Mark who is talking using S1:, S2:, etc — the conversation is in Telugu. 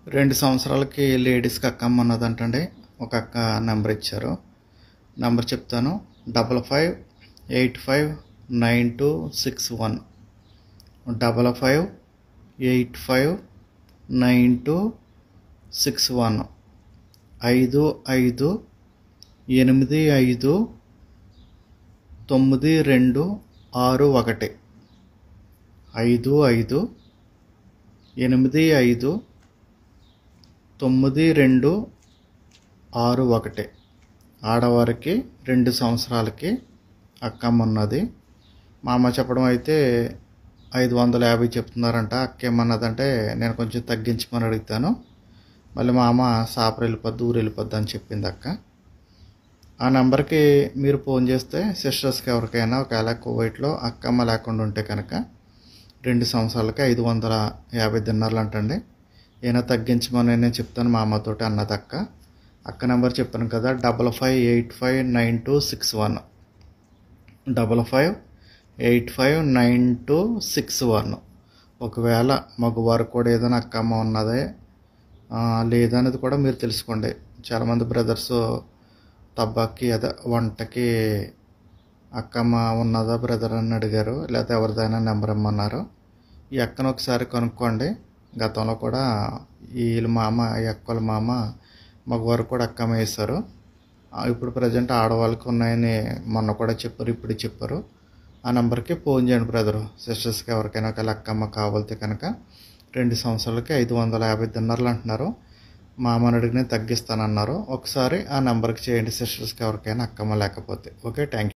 S1: రెండు సంవత్సరాలకి లేడీస్కి అక్క అమ్మ ఉన్నదంటండి ఒక అక్క నెంబర్ ఇచ్చారు నెంబర్ చెప్తాను double five eight five nine two six one double five eight five nine two six one ఐదు ఐదు ఎనిమిది ఐదు తొమ్మిది రెండు ఆరు ఒకటి ఐదు ఐదు ఎనిమిది ఐదు తొమ్మిది రెండు ఆరు ఒకటి ఆడవారికి రెండు సంవత్సరాలకి అక్కమ్మ ఉన్నది మా అమ్మ చెప్పడం అయితే ఐదు వందల యాభై చెప్తున్నారంట అక్క ఏమన్నదంటే నేను కొంచెం తగ్గించమని అడుగుతాను మళ్ళీ మా అమ్మ సాపర్ వెళ్ళిపోద్ది ఊరు వెళ్ళిపోద్ది అని చెప్పింది అక్క ఆ నెంబర్కి మీరు ఫోన్ చేస్తే సిస్టర్స్కి ఎవరికైనా ఒకవేళ కువైట్లో అక్కమ్మ లేకుండా ఉంటే కనుక రెండు సంవత్సరాలకి ఐదు వందల యాభై దినార్లు అంటండి ఏమైనా తగ్గించమని నేను చెప్తాను మా అమ్మతోటి అన్నది అక్క అక్క నెంబర్ చెప్పాను కదా double five eight five nine two six one double five eight five nine two six one ఒకవేళ మగవారు కూడా ఏదైనా అక్కమ్మ ఉన్నదే ఆ, లేదనేది కూడా మీరు తెలుసుకోండి చాలామంది బ్రదర్స్ తబ్బాకి అదే వంటకి అక్కమ్మ ఉన్నదా బ్రదర్ అని అడిగారు లేకపోతే ఎవరిదైనా నెంబర్ ఇమ్మన్నారు ఈ అక్కను ఒకసారి కనుక్కోండి గతంలో కూడా వీళ్ళ మామ ఈ అక్కల మామ మగవారు కూడా అక్కమ్మ వేశారు ఆ, ఇప్పుడు ప్రజెంట్ ఆడవాళ్ళకి ఉన్నాయని మొన్న కూడా చెప్పారు ఇప్పుడు చెప్పారు ఆ నెంబర్కి ఫోన్ చేయండి బ్రదరు సిస్టర్స్కి ఎవరికైనా ఒకవేళ అక్కమ్మ కావాలితే కనుక రెండు సంవత్సరాలకి ఐదు వందల యాభై దిన్నర్లు అంటున్నారు మా అమ్మని అడిగిన తగ్గిస్తానన్నారు ఒకసారి ఆ నెంబర్కి చేయండి సిస్టర్స్కి ఎవరికైనా అక్కమ్మ లేకపోతే ఓకే థ్యాంక్ యూ